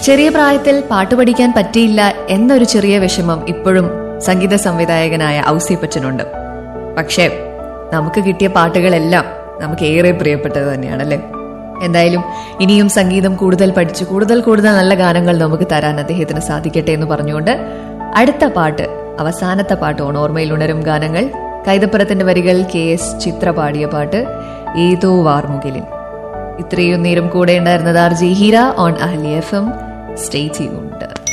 ചെറിയ പ്രായത്തിൽ പാട്ട് പഠിക്കാൻ പറ്റിയില്ല എന്നൊരു ചെറിയ വിഷമം ഇപ്പോഴും സംഗീത സംവിധായകനായ ഔസിപ്പച്ചനുണ്ട് പക്ഷേ നമുക്ക് കിട്ടിയ പാട്ടുകളെല്ലാം നമുക്ക് ഏറെ പ്രിയപ്പെട്ടത് തന്നെയാണല്ലേ എന്തായാലും ഇനിയും സംഗീതം കൂടുതൽ പഠിച്ച് കൂടുതൽ കൂടുതൽ നല്ല ഗാനങ്ങൾ നമുക്ക് തരാൻ അദ്ദേഹത്തിന് സാധിക്കട്ടെ എന്ന് പറഞ്ഞുകൊണ്ട് അടുത്ത പാട്ട് അവസാനത്തെ പാട്ട് ഓണോർമയിൽ ഉണരും ഗാനങ്ങൾ കൈതപ്പുറത്തിന്റെ വരികൾ കെ എസ് ചിത്ര പാടിയ പാട്ട് ഏതോ വാർമുകിലിൻ ഇത്രയും നേരം കൂടെ ഉണ്ടായിരുന്നത് R J Heera on Ahli F M stay ചെയ്യുന്നുണ്ട്